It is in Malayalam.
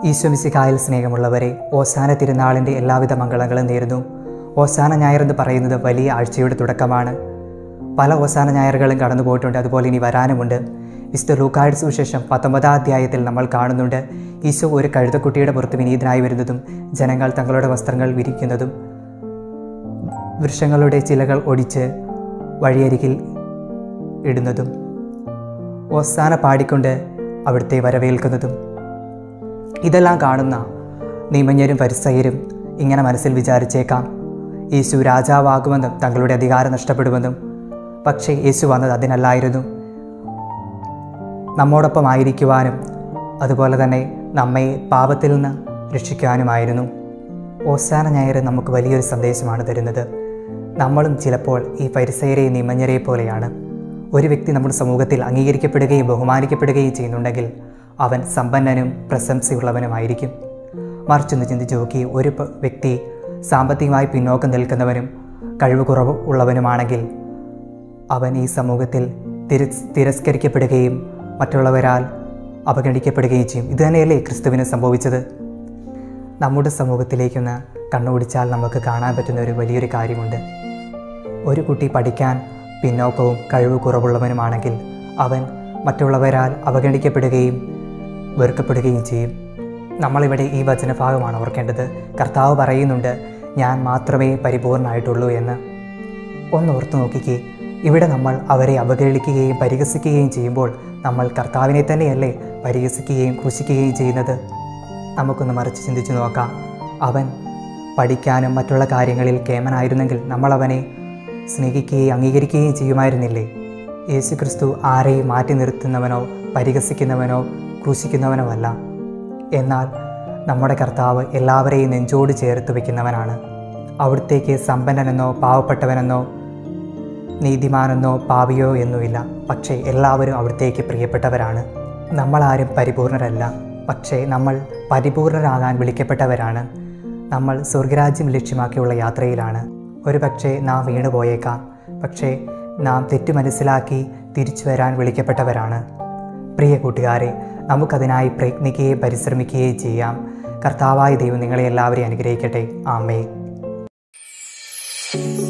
ഈശ്വമിസിക്കായിൽ സ്നേഹമുള്ളവരെ ഓസാന തിരുനാളിൻ്റെ എല്ലാവിധ മംഗളങ്ങളും നേരുന്നു ഓസാന ഞായർ എന്ന് പറയുന്നത് വലിയ ആഴ്ചയുടെ തുടക്കമാണ് പല ഓസാന ഞായറുകളും കടന്നു പോയിട്ടുണ്ട് അതുപോലെ ഇനി വരാനുമുണ്ട് വിശുദ്ധ ലൂക്കായുടെ സുവിശേഷം പത്തൊമ്പതാം അധ്യായത്തിൽ നമ്മൾ കാണുന്നുണ്ട് ഈശോ ഒരു കഴുതക്കുട്ടിയുടെ പുറത്ത് വിനീതനായി വരുന്നതും ജനങ്ങൾ തങ്ങളുടെ വസ്ത്രങ്ങൾ വിരിക്കുന്നതും വൃക്ഷങ്ങളുടെ ചിലകൾ ഒടിച്ച് വഴിയരികിൽ ഇടുന്നതും ഓസാന പാടിക്കൊണ്ട് അവിടുത്തെ വരവേൽക്കുന്നതും ഇതെല്ലാം കാണുന്ന നിയമജ്ഞരും പരിസയരും ഇങ്ങനെ മനസ്സിൽ വിചാരിച്ചേക്കാം യേശു രാജാവാകുമെന്നും തങ്ങളുടെ അധികാരം നഷ്ടപ്പെടുമെന്നും പക്ഷേ യേശു വന്നത് അതിനല്ലായിരുന്നു നമ്മോടൊപ്പം ആയിരിക്കുവാനും അതുപോലെ തന്നെ നമ്മെ പാപത്തിൽ നിന്ന് രക്ഷിക്കുവാനുമായിരുന്നു ഓസാന ഞായർ നമുക്ക് വലിയൊരു സന്ദേശമാണ് തരുന്നത് നമ്മളും ചിലപ്പോൾ ഈ പരിസയരെ നിമഞ്ഞരെ പോലെയാണ് ഒരു വ്യക്തി നമ്മുടെ സമൂഹത്തിൽ അംഗീകരിക്കപ്പെടുകയും ബഹുമാനിക്കപ്പെടുകയും ചെയ്യുന്നുണ്ടെങ്കിൽ അവൻ സമ്പന്നനും പ്രശംസയുള്ളവനുമായിരിക്കും മറിച്ചൊന്ന് ചിന്തിച്ചു നോക്കി ഒരു പ- വ്യക്തി സാമ്പത്തികമായി പിന്നോക്കം നിൽക്കുന്നവനും കഴിവ് കുറവ് ഉള്ളവനുമാണെങ്കിൽ അവൻ ഈ സമൂഹത്തിൽ തിരസ് തിരസ്കരിക്കപ്പെടുകയും മറ്റുള്ളവരാൽ അവഗണിക്കപ്പെടുകയും ചെയ്യും ഇതുതന്നെയല്ലേ ക്രിസ്തുവിന് സംഭവിച്ചത് നമ്മുടെ സമൂഹത്തിലേക്കൊന്ന് കണ്ണോടിച്ചാൽ നമുക്ക് കാണാൻ പറ്റുന്ന ഒരു വലിയൊരു കാര്യമുണ്ട് ഒരു കുട്ടി പഠിക്കാൻ പിന്നോക്കവും കഴിവ് കുറവുള്ളവനുമാണെങ്കിൽ അവൻ മറ്റുള്ളവരാൽ അവഗണിക്കപ്പെടുകയും വെറുക്കപ്പെടുകയും ചെയ്യും നമ്മളിവിടെ ഈ വചനഭാഗമാണ് ഓർക്കേണ്ടത് കർത്താവ് പറയുന്നുണ്ട് ഞാൻ മാത്രമേ പരിപൂർണമായിട്ടുള്ളൂ എന്ന് ഒന്ന് ഓർത്തു നോക്കിക്കേ ഇവിടെ നമ്മൾ അവരെ അവഹേളിക്കുകയും പരിഹസിക്കുകയും ചെയ്യുമ്പോൾ നമ്മൾ കർത്താവിനെ തന്നെയല്ലേ പരിഹസിക്കുകയും ക്രൂശിക്കുകയും ചെയ്യുന്നത് നമുക്കൊന്ന് മറിച്ച് ചിന്തിച്ചു നോക്കാം അവൻ പഠിക്കാനും മറ്റുള്ള കാര്യങ്ങളിൽ കേമനായിരുന്നെങ്കിൽ നമ്മൾ അവനെ സ്നേഹിക്കുകയും അംഗീകരിക്കുകയും ചെയ്യുമായിരുന്നില്ലേ യേശു ക്രിസ്തു ആരെയും മാറ്റി നിർത്തുന്നവനോ പരിഹസിക്കുന്നവനോ ക്രൂശിക്കുന്നവനോ അല്ല എന്നാൽ നമ്മുടെ കർത്താവ് എല്ലാവരെയും നെഞ്ചോട് ചേർത്ത് വയ്ക്കുന്നവനാണ് അവിടത്തേക്ക് സമ്പന്നനെന്നോ പാവപ്പെട്ടവനെന്നോ നീതിമാനെന്നോ പാപിയോ എന്നുമില്ല പക്ഷേ എല്ലാവരും അവിടത്തേക്ക് പ്രിയപ്പെട്ടവരാണ് നമ്മളാരും പരിപൂർണരല്ല പക്ഷേ നമ്മൾ പരിപൂർണരാകാൻ വിളിക്കപ്പെട്ടവരാണ് നമ്മൾ സ്വർഗരാജ്യം ലക്ഷ്യമാക്കിയുള്ള യാത്രയിലാണ് ഒരു പക്ഷേ നാം വീണു പോയേക്കാം പക്ഷേ നാം തെറ്റു മനസ്സിലാക്കി തിരിച്ചു വരാൻ വിളിക്കപ്പെട്ടവരാണ് പ്രിയ കൂട്ടുകാരെ നമുക്കതിനായി പ്രയത്നിക്കുകയും പരിശ്രമിക്കുകയും ചെയ്യാം കർത്താവായ ദൈവം നിങ്ങളെ എല്ലാവരെയും അനുഗ്രഹിക്കട്ടെ ആമേ